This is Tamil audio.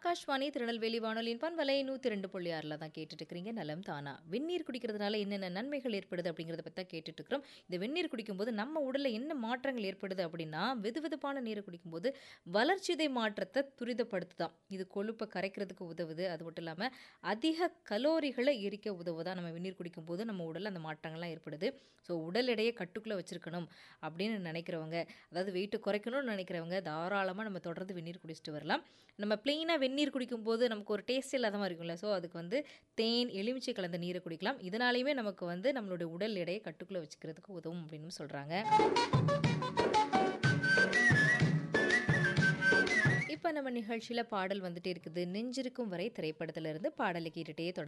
ஆகாஷ்வாணி திருநெல்வேலி வானொலியின் பண்பலை நூற்றி ரெண்டு புள்ளி ஆறில் தான் கேட்டுட்டு இருக்கிறீங்க நலம் தானா வெந்நீர் குடிக்கிறதுனால என்னென்ன நன்மைகள் ஏற்படுது அப்படிங்கிறத பற்றி தான் கேட்டுட்டு இருக்கிறோம் இந்த வெந்நீர் குடிக்கும்போது நம்ம உடலில் என்ன மாற்றங்கள் ஏற்படுது அப்படின்னா வெது வெதுப்பான நீரை குடிக்கும்போது வளர்ச்சிதை மாற்றத்தை துரிதப்படுத்துதான் இது கொழுப்பை கரைக்கிறதுக்கு உதவுது அது மட்டும் இல்லாமல் அதிக கலோரிகளை எரிக்க உதவுதா நம்ம வெந்நீர் குடிக்கும்போது நம்ம உடலில் அந்த மாற்றங்கள்லாம் ஏற்படுது ஸோ உடல் எடையை கட்டுக்குள்ளே வச்சிருக்கணும் அப்படின்னு நினைக்கிறவங்க அதாவது வெயிட்டு குறைக்கணும்னு நினைக்கிறவங்க தாராளமாக நம்ம தொடர்ந்து வெந்நீர் குடிச்சிட்டு வரலாம் நம்ம ப்ளெயினாக வெந்நீர் குடிக்கும்போது நமக்கு ஒரு டேஸ்ட் இல்லாத மாதிரி இருக்கும்ல ஸோ அதுக்கு வந்து தேன் எலுமிச்சை கலந்த நீரை குடிக்கலாம் இதனாலையுமே நமக்கு வந்து நம்மளுடைய உடல் எடையை கட்டுக்குள்ளே வச்சுக்கிறதுக்கு உதவும் அப்படின்னு சொல்கிறாங்க இப்போ நம்ம நிகழ்ச்சியில் பாடல் வந்துட்டே இருக்குது நெஞ்சிருக்கும் வரை திரைப்படத்திலிருந்து பாடலை கேட்டுட்டே தொடர்